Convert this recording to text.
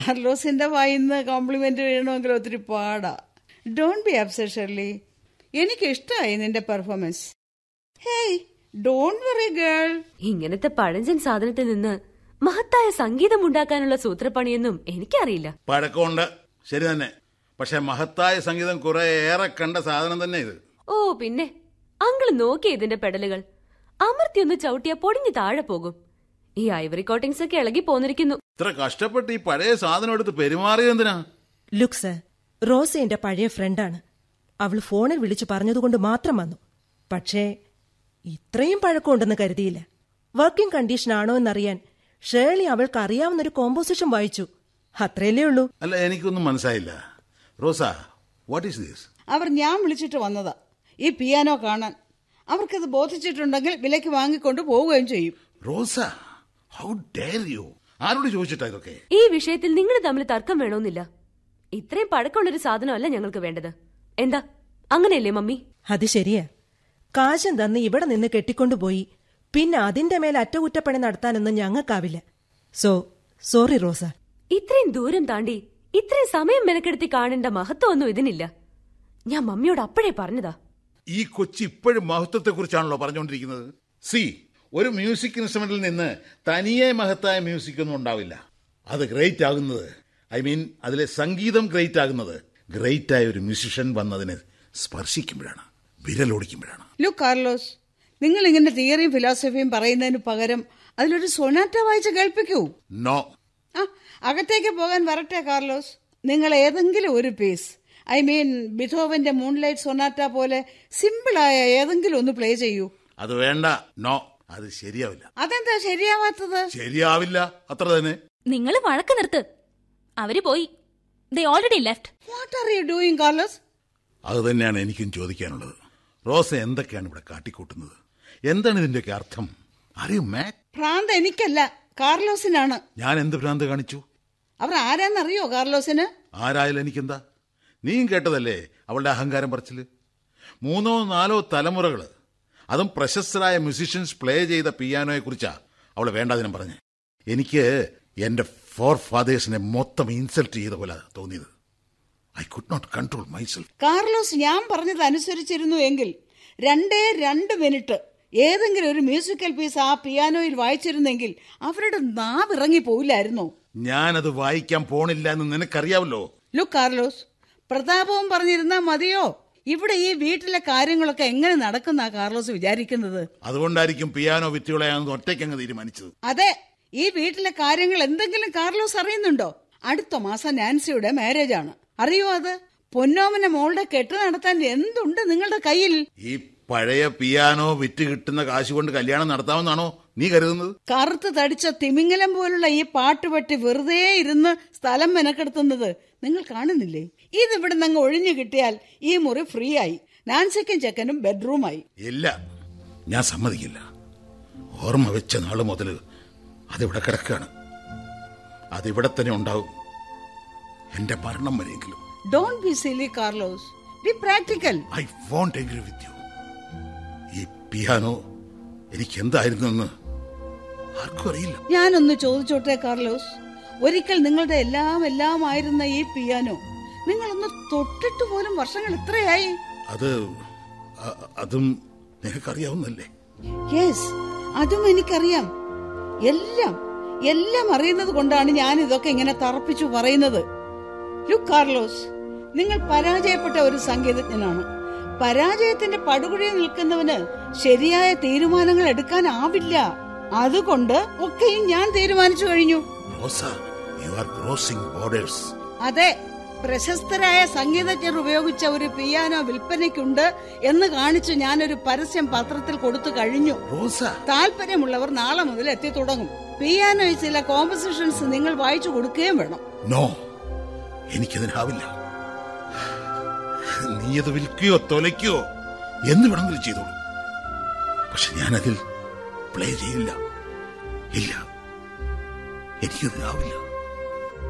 കാർലോസിന്റെ വായിന്ന് കോംപ്ലിമെന്റ് വീഴണമെങ്കിൽ ഒത്തിരി പാടാ ഡോണ്ട് ബി അപ്സെറ്റ് ഷെർലി എനിക്ക് ഇഷ്ടമായി നിന്റെ performance hey don't worry girl ഇങ്ങനത്തെ പഴഞ്ചൻ സാധനത്തിൽ നിന്ന് മഹത്തായ സംഗീതം ഉണ്ടാക്കാനുള്ള സൂത്രപ്പണിയൊന്നും എനിക്കറിയില്ല പഴക്കമുണ്ട് ശരി തന്നെ പക്ഷെ മഹത്തായ സംഗീതം കുറെ ഏറെ കണ്ട സാധനം തന്നെ ഇത് ഓ പിന്നെ അങ്കിള് നോക്കി ഇതിന്റെ പെടലുകൾ അമർത്തി ഒന്ന് ചവിട്ടിയാ പൊടിഞ്ഞു താഴെ പോകും ഈ ഐവറി കോട്ടിങ്സ് ഒക്കെ ഇളകി പോന്നിരിക്കുന്നു ഇത്ര കഷ്ടപ്പെട്ട് ഈ പഴയ സാധനം എടുത്ത് പെരുമാറിയത് എന്തിനാ ലുക്ക് സർ റോസ എന്റെ പഴയ ഫ്രണ്ടാണ് അവൾ ഫോണിൽ വിളിച്ചു പറഞ്ഞതുകൊണ്ട് മാത്രം വന്നു പക്ഷേ ഇത്രയും പഴക്കമുണ്ടെന്ന് കരുതിയില്ല വർക്കിംഗ് കണ്ടീഷൻ ആണോ എന്നറിയാൻ ഷേർലി അവൾക്ക് അറിയാവുന്നൊരു കോമ്പോസിഷൻ വായിച്ചു അത്രയല്ലേ ഉള്ളൂ അല്ല എനിക്കൊന്നും മനസ്സിലായില്ല റോസ വാട്ട് ഈസ് ദിസ് അവർ ഞാൻ വിളിച്ചിട്ട് വന്നതാ ഈ പിയാനോ കാണാൻ അവർക്കത് ബോധിച്ചിട്ടുണ്ടെങ്കിൽ വിലയ്ക്ക് വാങ്ങിക്കൊണ്ട് പോവുകയും ചെയ്യും റോസ ഹൗ ഡെയർ യു ആരോട് ചോദിച്ചിട്ടാ ഇതൊക്കെ ഈ വിഷയത്തിൽ നിങ്ങൾ തമ്മിൽ തർക്കം വേണമെന്നില്ല ഇത്രയും പഴക്കമുള്ളൊരു സാധനമല്ല ഞങ്ങൾക്ക് വേണ്ടത് എന്താ അങ്ങനെയല്ലേ മമ്മി അത് ശരിയാ കാശം തന്ന് ഇവിടെ നിന്ന് കെട്ടിക്കൊണ്ടുപോയി പിന്നെ അതിന്റെ മേൽ അറ്റകുറ്റപ്പണി നടത്താനൊന്നും ഞങ്ങൾക്കാവില്ല സോ സോറി റോസ ഇത്രയും ദൂരം താണ്ടി ഇത്രയും സമയം മെനക്കെടുത്തി കാണേണ്ട മഹത്വമൊന്നും ഇതിനില്ല ഞാൻ മമ്മിയോട് അപ്പോഴേ പറഞ്ഞതാ ഈ കൊച്ചി ഇപ്പോഴും മഹത്വത്തെ കുറിച്ചാണല്ലോ പറഞ്ഞുകൊണ്ടിരിക്കുന്നത് സി ഒരു മ്യൂസിക് ഇൻസ്ട്രുമെന്റിൽ നിന്ന് തനിയെ മഹത്തായ മ്യൂസിക് ഒന്നും ഉണ്ടാവില്ല അത് ഗ്രേറ്റ് ആകുന്നത് ഐ മീൻ അതിലെ സംഗീതം ഗ്രേറ്റ് ആകുന്നത് ഗ്രേറ്റ് ആയ ഒരു മ്യൂസിഷ്യൻ വന്നതിനെ സ്പർശിക്കുമ്പോഴാണ് വിരലോടിക്കുമ്പോഴാണ് ലുക്ക് കാർലോസ് നിങ്ങൾ ഇങ്ങനെ തിയറിയും ഫിലോസഫിയും പറയുന്നതിന് പകരം അതിലൊരു സൊനാറ്റ വായിച്ച് കേൾപ്പിക്കൂ നോ ആ അകത്തേക്ക് പോകാൻ വരട്ടെ കാർലോസ് നിങ്ങൾ ഏതെങ്കിലും ഒരു പീസ് ഐ മീൻ ബിഥോവന്റെ മൂൺലൈറ്റ് സൊനാറ്റ പോലെ സിമ്പിളായ ഏതെങ്കിലും ഒന്ന് പ്ലേ ചെയ്യൂ അത് വേണ്ട നോ അത് ശരിയാവില്ല അതെന്താ ശരിയാവാത്തത് ശരിയാവില്ല അത്ര തന്നെ നിങ്ങൾ വഴക്ക് നിർത്ത് അവര് പോയി they already left what are you doing Carlos അത് തന്നെയാണ് എനിക്കും ചോദിക്കാനുള്ളത് റോസ എന്തൊക്കെയാണ് ഇവിടെ കാട്ടിക്കൂട്ടുന്നത് എന്താണ് ഇതിന്റെയൊക്കെ അർത്ഥം അറിയൂ മാറ്റ് ഭ്രാന്ത് എനിക്കല്ല കാർലോസിനാണ് ഞാൻ എന്ത് ഭ്രാന്ത് കാണിച്ചു അവർ ആരാന്നറിയോ കാർലോസിന് ആരായാലും എനിക്കെന്താ നീയും കേട്ടതല്ലേ അവളുടെ അഹങ്കാരം പറച്ചില് മൂന്നോ നാലോ തലമുറകള് അതും പ്രശസ്തരായ മ്യൂസീഷ്യൻസ് പ്ലേ ചെയ്ത പിയാനോയെ കുറിച്ചാ അവൾ വേണ്ടാതിനും പറഞ്ഞ് എനിക്ക് എന്റെ ഫോർ ഫാദേഴ്സിനെ മൊത്തം ഇൻസൾട്ട് ചെയ്ത പോലെ തോന്നിയത് I could not control myself Carlos ഞാൻ പറഞ്ഞത് അനുസരിച്ചിരുന്നു എങ്കിൽ രണ്ടേ രണ്ട് മിനിറ്റ് ഏതെങ്കിലും ഒരു മ്യൂസിക്കൽ പീസ് ആ പിയാനോയിൽ വായിച്ചിരുന്നെങ്കിൽ അവരുടെ നാവ് ഇറങ്ങി പോയില്ലായിരുന്നോ ഞാനത് വായിക്കാൻ പോണില്ല എന്ന് നിനക്കറിയാവല്ലോ ലുക്ക് കാർലോസ് പ്രതാപവും പറഞ്ഞിരുന്നാ മതിയോ ഇവിടെ ഈ വീട്ടിലെ കാര്യങ്ങളൊക്കെ എങ്ങനെ നടക്കുന്ന കാർലോസ് വിചാരിക്കുന്നത് അതുകൊണ്ടായിരിക്കും പിയാനോ വിറ്റുകളയാണെന്ന് ഒറ്റയ്ക്കങ്ങ് തീരുമാനിച്ചത് അതെ ഈ വീട്ടിലെ കാര്യങ്ങൾ എന്തെങ്കിലും കാർലോസ് അറിയുന്നുണ്ടോ അടുത്ത മാസം നാൻസിയുടെ മാരേജ് ആണ് അറിയോ അത് പൊന്നോമന മോളുടെ കെട്ട് നടത്താൻ എന്തുണ്ട് നിങ്ങളുടെ കയ്യിൽ ഈ പഴയ പിയാനോ വിറ്റ് കിട്ടുന്ന കാശ് കൊണ്ട് കല്യാണം നടത്താമെന്നാണോ നീ കരുതുന്നത് കറുത്ത് തടിച്ച തിമിംഗലം പോലുള്ള ഈ പാട്ടുപെട്ടി വെറുതെ ഇരുന്ന് സ്ഥലം മെനക്കെടുത്തുന്നത് നിങ്ങൾ കാണുന്നില്ലേ ഇതിവിടെ നിന്ന് ഒഴിഞ്ഞു കിട്ടിയാൽ ഈ മുറി ഫ്രീ ആയി നാൻസിക്കും ചെക്കനും ബെഡ്റൂമായി ഇല്ല ഞാൻ സമ്മതിക്കില്ല ഓർമ്മ വെച്ച നാള് മുതൽ അതിവിടെ കിടക്കുകയാണ് അതിവിടെ തന്നെ ഉണ്ടാവും എന്റെ മരണം വരെയെങ്കിലും don't be silly Carlos be practical I won't agree with you ഈ പിയാനോ എനിക്ക് എന്തായിരുന്നെന്ന് ആർക്കും അറിയില്ല ഞാനൊന്ന് ചോദിച്ചോട്ടെ കാർലോസ് ഒരിക്കൽ നിങ്ങളുടെ എല്ലാം എല്ലാം ആയിരുന്ന ഈ പിയാനോ നിങ്ങളൊന്ന് തൊട്ടിട്ട് പോലും വർഷങ്ങൾ ഇത്രയായി അത് അ- അതും നിനക്കറിയാവുന്നല്ലേ യെസ് അതും എനിക്കറിയാം എല്ലാം എല്ലാം അറിയുന്നത് കൊണ്ടാണ് ഞാൻ ഇതൊക്കെ ഇങ്ങനെ തറപ്പിച്ചു പറയുന്നത് ലുക്ക് കാർലോസ് നിങ്ങൾ പരാജയപ്പെട്ട ഒരു സംഗീതജ്ഞനാണ് പരാജയത്തിന്റെ പടുകുഴിയിൽ നിൽക്കുന്നവന് ശരിയായ തീരുമാനങ്ങൾ എടുക്കാനാവില്ല അതുകൊണ്ട് ഒക്കെയും ഞാൻ തീരുമാനിച്ചു കഴിഞ്ഞു Rosa you are crossing borders അതെ പ്രശസ്തരായ സംഗീതജ്ഞർ ഉപയോഗിച്ച ഒരു പിയാനോ വിൽപ്പനയ്ക്കുണ്ട് എന്ന് കാണിച്ചു ഞാനൊരു പരസ്യം പത്രത്തിൽ കൊടുത്തു കഴിഞ്ഞു റോസ താല്പര്യമുള്ളവർ നാളെ മുതൽ എത്തി തുടങ്ങും പിയാനോയിൽ ചില കോമ്പസിഷൻസ് നിങ്ങൾ വായിച്ചു കൊടുക്കുകയും വേണം നോ എനിക്കതിനാവില്ല നീ അത് വിൽക്കുകയോ തൊലയ്ക്കുകയോ എന്ത് വേണമെങ്കിലും ചെയ്തോളൂ പക്ഷെ ഞാനതിൽ പ്ലേ ചെയ്യില്ല ഇല്ല എനിക്കതിനാവില്ല